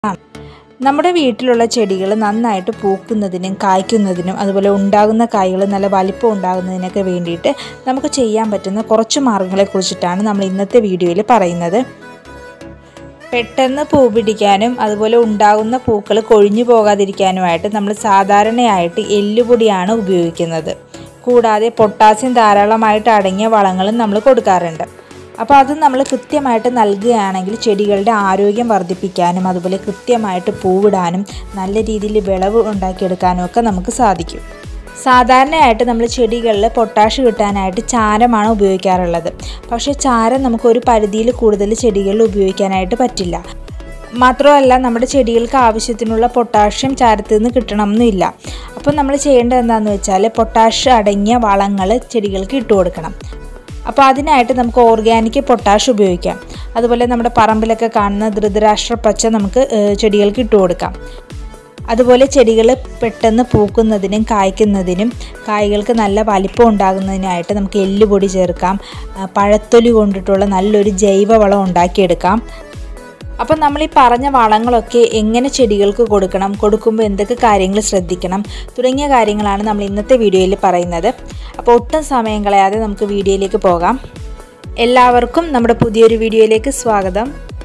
നമ്മുടെ വീട്ടിലുള്ള ചെടികൾ നന്നായിട്ട് പൂക്കുന്നതിനും കായ്ക്കുന്നതിനും അതുപോലെ ഉണ്ടാകുന്ന കായ്കൾ നല്ല വലിപ്പം ഉണ്ടാകുന്നതിനൊക്കെ വേണ്ടിയിട്ട് നമുക്ക് ചെയ്യാൻ പറ്റുന്ന കുറച്ച് മാർഗ്ഗങ്ങളെ കുറിച്ചിട്ടാണ് നമ്മൾ ഇന്നത്തെ വീഡിയോയിൽ പറയുന്നത് പെട്ടെന്ന് പൂ പിടിക്കാനും അതുപോലെ ഉണ്ടാകുന്ന പൂക്കൾ കൊഴിഞ്ഞു പോകാതിരിക്കാനുമായിട്ട് നമ്മൾ സാധാരണയായിട്ട് എല്ലുപൊടിയാണ് ഉപയോഗിക്കുന്നത് കൂടാതെ പൊട്ടാസ്യം ധാരാളമായിട്ട് അടങ്ങിയ വളങ്ങളും നമ്മൾ കൊടുക്കാറുണ്ട് അപ്പോൾ അത് നമ്മൾ കൃത്യമായിട്ട് നൽകുകയാണെങ്കിൽ ചെടികളുടെ ആരോഗ്യം വർദ്ധിപ്പിക്കാനും അതുപോലെ കൃത്യമായിട്ട് പൂവിടാനും നല്ല രീതിയിൽ വിളവ് ഉണ്ടാക്കിയെടുക്കാനും ഒക്കെ നമുക്ക് സാധിക്കും സാധാരണയായിട്ട് നമ്മൾ ചെടികളിൽ പൊട്ടാഷ് കിട്ടാനായിട്ട് ചാരമാണ് ഉപയോഗിക്കാറുള്ളത് പക്ഷേ ചാരം നമുക്ക് ഒരു പരിധിയിൽ കൂടുതൽ ചെടികളിൽ ഉപയോഗിക്കാനായിട്ട് പറ്റില്ല മാത്രമല്ല നമ്മുടെ ചെടികൾക്ക് ആവശ്യത്തിനുള്ള പൊട്ടാഷ്യം ചാരത്തിൽ നിന്ന് കിട്ടണമെന്നില്ല അപ്പോൾ നമ്മൾ ചെയ്യേണ്ടത് എന്താണെന്ന് വെച്ചാൽ പൊട്ടാഷ് അടങ്ങിയ വളങ്ങൾ ചെടികൾക്ക് ഇട്ട് കൊടുക്കണം അപ്പോൾ അതിനായിട്ട് നമുക്ക് ഓർഗാനിക് പൊട്ടാഷ് ഉപയോഗിക്കാം അതുപോലെ നമ്മുടെ പറമ്പിലൊക്കെ കാണുന്ന ധൃതരാഷ്ട്ര പച്ച നമുക്ക് ചെടികൾക്ക് ഇട്ട് കൊടുക്കാം അതുപോലെ ചെടികൾ പെട്ടെന്ന് പൂക്കുന്നതിനും കായ്ക്കുന്നതിനും കായ്കൾക്ക് നല്ല വലിപ്പം ഉണ്ടാകുന്നതിനായിട്ട് നമുക്ക് എല്ലുപൊടി ചേർക്കാം പഴത്തൊലി കൊണ്ടിട്ടുള്ള നല്ലൊരു ജൈവവളം ഉണ്ടാക്കിയെടുക്കാം അപ്പം നമ്മൾ ഈ പറഞ്ഞ വളങ്ങളൊക്കെ എങ്ങനെ ചെടികൾക്ക് കൊടുക്കണം കൊടുക്കുമ്പോൾ എന്തൊക്കെ കാര്യങ്ങൾ ശ്രദ്ധിക്കണം തുടങ്ങിയ കാര്യങ്ങളാണ് നമ്മൾ ഇന്നത്തെ വീഡിയോയിൽ പറയുന്നത് അപ്പോൾ ഒട്ടും സമയം കളയാതെ നമുക്ക് വീഡിയോയിലേക്ക് പോകാം എല്ലാവർക്കും നമ്മുടെ പുതിയൊരു വീഡിയോയിലേക്ക് സ്വാഗതം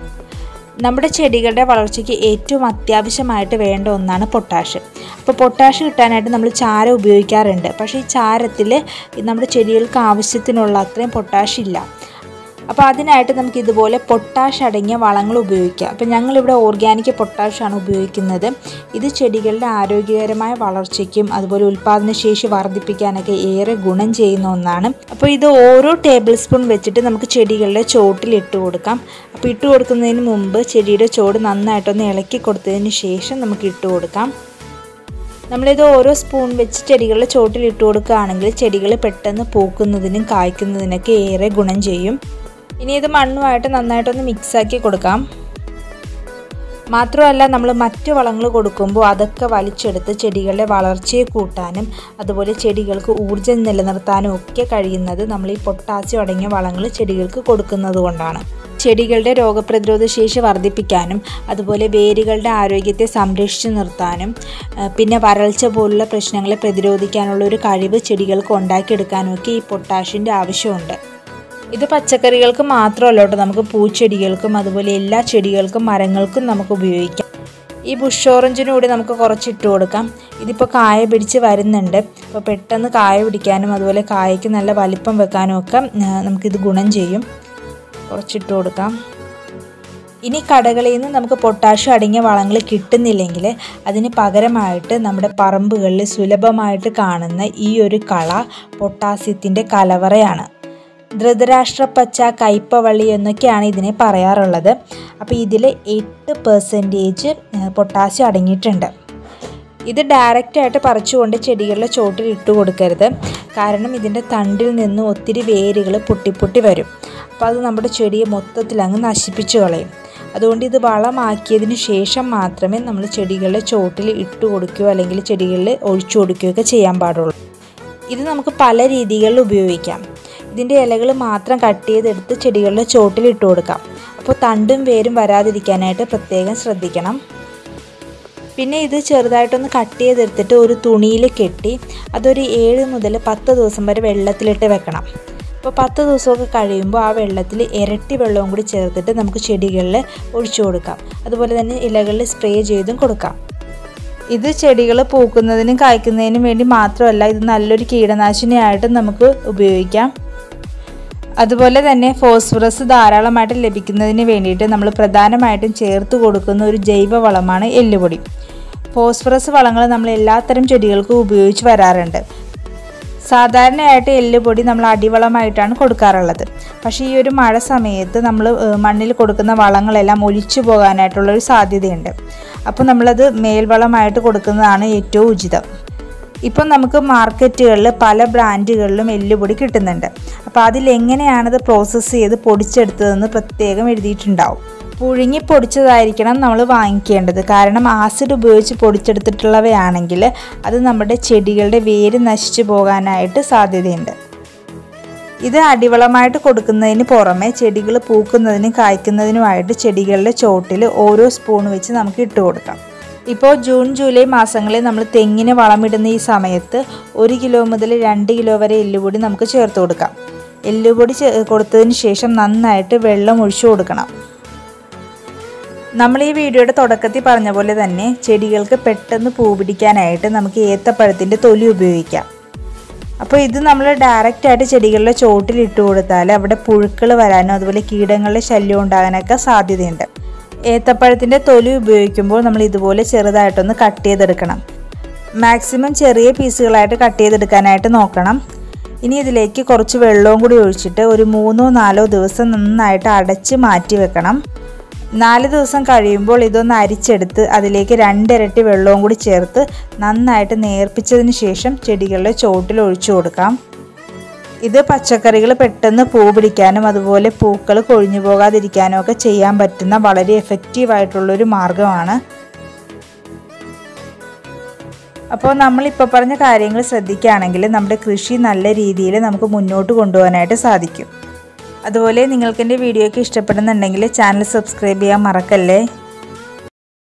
നമ്മുടെ ചെടികളുടെ വളർച്ചയ്ക്ക് ഏറ്റവും അത്യാവശ്യമായിട്ട് വേണ്ട ഒന്നാണ് പൊട്ടാഷ് അപ്പോൾ പൊട്ടാഷ് കിട്ടാനായിട്ട് നമ്മൾ ചാരം ഉപയോഗിക്കാറുണ്ട് പക്ഷേ ഈ ചാരത്തിൽ നമ്മുടെ ചെടികൾക്ക് ആവശ്യത്തിനുള്ള അത്രയും പൊട്ടാഷ് ഇല്ല അപ്പോൾ അതിനായിട്ട് നമുക്ക് ഇതുപോലെ പൊട്ടാഷ് അടങ്ങിയ വളങ്ങൾ ഉപയോഗിക്കാം അപ്പോൾ ഞങ്ങളിവിടെ ഓർഗാനിക് പൊട്ടാഷാണ് ഉപയോഗിക്കുന്നത് ഇത് ചെടികളുടെ ആരോഗ്യകരമായ വളർച്ചയ്ക്കും അതുപോലെ ഉൽപ്പാദനശേഷി വർദ്ധിപ്പിക്കാനൊക്കെ ഏറെ ഗുണം ചെയ്യുന്ന ഒന്നാണ് അപ്പോൾ ഇത് ഓരോ ടേബിൾ സ്പൂൺ വെച്ചിട്ട് നമുക്ക് ചെടികളുടെ ചോട്ടിൽ ഇട്ട് കൊടുക്കാം അപ്പോൾ ഇട്ട് കൊടുക്കുന്നതിന് മുമ്പ് ചെടിയുടെ ചോട് നന്നായിട്ടൊന്ന് ഇളക്കി കൊടുത്തതിന് ശേഷം നമുക്ക് ഇട്ട് കൊടുക്കാം നമ്മളിത് ഓരോ സ്പൂൺ വെച്ച് ചെടികളുടെ ചോട്ടിൽ ഇട്ട് കൊടുക്കുകയാണെങ്കിൽ ചെടികൾ പെട്ടെന്ന് പൂക്കുന്നതിനും കായ്ക്കുന്നതിനൊക്കെ ഏറെ ഗുണം ചെയ്യും ഇനി ഇത് മണ്ണുമായിട്ട് നന്നായിട്ടൊന്ന് മിക്സാക്കി കൊടുക്കാം മാത്രമല്ല നമ്മൾ മറ്റു വളങ്ങൾ കൊടുക്കുമ്പോൾ അതൊക്കെ വലിച്ചെടുത്ത് ചെടികളുടെ വളർച്ചയെ കൂട്ടാനും അതുപോലെ ചെടികൾക്ക് ഊർജ്ജം നിലനിർത്താനും ഒക്കെ കഴിയുന്നത് നമ്മൾ ഈ പൊട്ടാസ്യം അടങ്ങിയ വളങ്ങൾ ചെടികൾക്ക് കൊടുക്കുന്നത് കൊണ്ടാണ് ചെടികളുടെ രോഗപ്രതിരോധ ശേഷി വർദ്ധിപ്പിക്കാനും അതുപോലെ വേരുകളുടെ ആരോഗ്യത്തെ സംരക്ഷിച്ചു നിർത്താനും പിന്നെ വരൾച്ച പോലുള്ള പ്രശ്നങ്ങളെ പ്രതിരോധിക്കാനുള്ള ഒരു കഴിവ് ചെടികൾക്ക് ഉണ്ടാക്കിയെടുക്കാനും ഒക്കെ ഈ പൊട്ടാഷിൻ്റെ ആവശ്യമുണ്ട് ഇത് പച്ചക്കറികൾക്ക് മാത്രമല്ല കേട്ടോ നമുക്ക് പൂച്ചെടികൾക്കും അതുപോലെ എല്ലാ ചെടികൾക്കും മരങ്ങൾക്കും നമുക്ക് ഉപയോഗിക്കാം ഈ ബുഷ് ഓറഞ്ചിനും കൂടി നമുക്ക് കുറച്ച് ഇട്ട് കൊടുക്കാം ഇതിപ്പോൾ കായ പിടിച്ച് വരുന്നുണ്ട് അപ്പോൾ പെട്ടെന്ന് കായ പിടിക്കാനും അതുപോലെ കായയ്ക്ക് നല്ല വലിപ്പം വെക്കാനും ഒക്കെ നമുക്കിത് ഗുണം ചെയ്യും കുറച്ചിട്ട് കൊടുക്കാം ഇനി കടകളിൽ നിന്ന് നമുക്ക് പൊട്ടാഷ്യം അടങ്ങിയ വളങ്ങൾ കിട്ടുന്നില്ലെങ്കിൽ അതിന് പകരമായിട്ട് നമ്മുടെ പറമ്പുകളിൽ സുലഭമായിട്ട് കാണുന്ന ഈ ഒരു കള പൊട്ടാസ്യത്തിൻ്റെ കലവറയാണ് ധൃതരാഷ്ട്രപ്പച്ച കയ്പവള്ളി എന്നൊക്കെയാണ് ഇതിനെ പറയാറുള്ളത് അപ്പോൾ ഇതിൽ എട്ട് പെർസെൻറ്റേജ് പൊട്ടാസ്യം അടങ്ങിയിട്ടുണ്ട് ഇത് ഡയറക്റ്റായിട്ട് പറിച്ചുകൊണ്ട് ചെടികളുടെ ചോട്ടിൽ ഇട്ട് കൊടുക്കരുത് കാരണം ഇതിൻ്റെ തണ്ടിൽ നിന്ന് ഒത്തിരി വേരുകൾ പൊട്ടിപ്പൊട്ടി വരും അപ്പോൾ അത് നമ്മുടെ ചെടിയെ മൊത്തത്തിൽ അങ്ങ് നശിപ്പിച്ചു കളയും അതുകൊണ്ട് ഇത് വളമാക്കിയതിന് ശേഷം മാത്രമേ നമ്മൾ ചെടികളുടെ ചോട്ടിൽ ഇട്ട് കൊടുക്കുകയോ അല്ലെങ്കിൽ ചെടികളിൽ ഒഴിച്ചു കൊടുക്കുകയോ ഒക്കെ ചെയ്യാൻ പാടുള്ളൂ ഇത് നമുക്ക് പല രീതികളിൽ ഉപയോഗിക്കാം ഇതിൻ്റെ ഇലകൾ മാത്രം കട്ട് ചെയ്തെടുത്ത് ചെടികളുടെ ചോട്ടിൽ ഇട്ട് കൊടുക്കാം അപ്പോൾ തണ്ടും വേരും വരാതിരിക്കാനായിട്ട് പ്രത്യേകം ശ്രദ്ധിക്കണം പിന്നെ ഇത് ചെറുതായിട്ടൊന്ന് കട്ട് ചെയ്തെടുത്തിട്ട് ഒരു തുണിയിൽ കെട്ടി അതൊരു ഏഴ് മുതൽ പത്ത് ദിവസം വരെ വെള്ളത്തിലിട്ട് വെക്കണം അപ്പോൾ പത്ത് ദിവസമൊക്കെ കഴിയുമ്പോൾ ആ വെള്ളത്തിൽ ഇരട്ടി വെള്ളവും കൂടി ചേർത്തിട്ട് നമുക്ക് ചെടികളിൽ ഒഴിച്ചു കൊടുക്കാം അതുപോലെ തന്നെ ഇലകളിൽ സ്പ്രേ ചെയ്തും കൊടുക്കാം ഇത് ചെടികൾ പൂക്കുന്നതിനും കായ്ക്കുന്നതിനും വേണ്ടി മാത്രമല്ല ഇത് നല്ലൊരു കീടനാശിനിയായിട്ടും നമുക്ക് ഉപയോഗിക്കാം അതുപോലെ തന്നെ ഫോസ്ഫറസ് ധാരാളമായിട്ട് ലഭിക്കുന്നതിന് വേണ്ടിയിട്ട് നമ്മൾ പ്രധാനമായിട്ടും ചേർത്ത് കൊടുക്കുന്ന ഒരു ജൈവ വളമാണ് എല്ലുപൊടി ഫോസ്ഫറസ് വളങ്ങൾ നമ്മൾ എല്ലാത്തരം ചെടികൾക്കും ഉപയോഗിച്ച് വരാറുണ്ട് സാധാരണയായിട്ട് എല്ലുപൊടി നമ്മൾ അടിവളമായിട്ടാണ് കൊടുക്കാറുള്ളത് പക്ഷേ ഈ ഒരു മഴ സമയത്ത് നമ്മൾ മണ്ണിൽ കൊടുക്കുന്ന വളങ്ങളെല്ലാം ഒലിച്ചു പോകാനായിട്ടുള്ളൊരു സാധ്യതയുണ്ട് അപ്പോൾ നമ്മളത് മേൽവളമായിട്ട് കൊടുക്കുന്നതാണ് ഏറ്റവും ഉചിതം ഇപ്പം നമുക്ക് മാർക്കറ്റുകളിൽ പല ബ്രാൻഡുകളിലും എല്ലുപൊടി കിട്ടുന്നുണ്ട് അപ്പോൾ അതിലെങ്ങനെയാണത് പ്രോസസ്സ് ചെയ്ത് പൊടിച്ചെടുത്തതെന്ന് പ്രത്യേകം എഴുതിയിട്ടുണ്ടാവും പുഴുങ്ങി പൊടിച്ചതായിരിക്കണം നമ്മൾ വാങ്ങിക്കേണ്ടത് കാരണം ആസിഡ് ഉപയോഗിച്ച് പൊടിച്ചെടുത്തിട്ടുള്ളവയാണെങ്കിൽ അത് നമ്മുടെ ചെടികളുടെ വേര് നശിച്ചു പോകാനായിട്ട് സാധ്യതയുണ്ട് ഇത് അടിവളമായിട്ട് കൊടുക്കുന്നതിന് പുറമെ ചെടികൾ പൂക്കുന്നതിനും കായ്ക്കുന്നതിനുമായിട്ട് ചെടികളുടെ ചോട്ടിൽ ഓരോ സ്പൂൺ വെച്ച് നമുക്ക് ഇട്ട് കൊടുക്കാം ഇപ്പോൾ ജൂൺ ജൂലൈ മാസങ്ങളിൽ നമ്മൾ തെങ്ങിന് വളമിടുന്ന ഈ സമയത്ത് ഒരു കിലോ മുതൽ രണ്ട് കിലോ വരെ എല്ലുപൊടി നമുക്ക് ചേർത്ത് കൊടുക്കാം എല്ലുപൊടി ചേ കൊടുത്തതിന് ശേഷം നന്നായിട്ട് വെള്ളം ഒഴിച്ചു കൊടുക്കണം നമ്മൾ ഈ വീഡിയോയുടെ തുടക്കത്തിൽ പറഞ്ഞ പോലെ തന്നെ ചെടികൾക്ക് പെട്ടെന്ന് പൂ പിടിക്കാനായിട്ട് നമുക്ക് ഏത്തപ്പഴത്തിൻ്റെ തൊലി ഉപയോഗിക്കാം അപ്പോൾ ഇത് നമ്മൾ ഡയറക്റ്റ് ആയിട്ട് ചെടികളുടെ ചോട്ടിൽ ഇട്ട് കൊടുത്താൽ അവിടെ പുഴുക്കൾ വരാനും അതുപോലെ കീടങ്ങളുടെ ശല്യം ഉണ്ടാകാനൊക്കെ സാധ്യതയുണ്ട് ഏത്തപ്പഴത്തിൻ്റെ തൊലി ഉപയോഗിക്കുമ്പോൾ നമ്മൾ ഇതുപോലെ ചെറുതായിട്ടൊന്ന് കട്ട് ചെയ്തെടുക്കണം മാക്സിമം ചെറിയ പീസുകളായിട്ട് കട്ട് ചെയ്തെടുക്കാനായിട്ട് നോക്കണം ഇനി ഇതിലേക്ക് കുറച്ച് വെള്ളവും കൂടി ഒഴിച്ചിട്ട് ഒരു മൂന്നോ നാലോ ദിവസം നന്നായിട്ട് അടച്ച് മാറ്റി വെക്കണം നാല് ദിവസം കഴിയുമ്പോൾ ഇതൊന്ന് അരിച്ചെടുത്ത് അതിലേക്ക് രണ്ടിരട്ടി വെള്ളവും കൂടി ചേർത്ത് നന്നായിട്ട് നേർപ്പിച്ചതിന് ശേഷം ചെടികളുടെ ചോട്ടിൽ ഒഴിച്ചു കൊടുക്കാം ഇത് പച്ചക്കറികൾ പെട്ടെന്ന് പൂ പിടിക്കാനും അതുപോലെ പൂക്കൾ കൊഴിഞ്ഞു പോകാതിരിക്കാനും ഒക്കെ ചെയ്യാൻ പറ്റുന്ന വളരെ എഫക്റ്റീവായിട്ടുള്ളൊരു മാർഗമാണ് അപ്പോൾ നമ്മളിപ്പോൾ പറഞ്ഞ കാര്യങ്ങൾ ശ്രദ്ധിക്കുകയാണെങ്കിൽ നമ്മുടെ കൃഷി നല്ല രീതിയിൽ നമുക്ക് മുന്നോട്ട് കൊണ്ടുപോകാനായിട്ട് സാധിക്കും അതുപോലെ നിങ്ങൾക്ക് എൻ്റെ വീഡിയോയ്ക്ക് ഇഷ്ടപ്പെടുന്നുണ്ടെങ്കിൽ ചാനൽ സബ്സ്ക്രൈബ് ചെയ്യാൻ മറക്കല്ലേ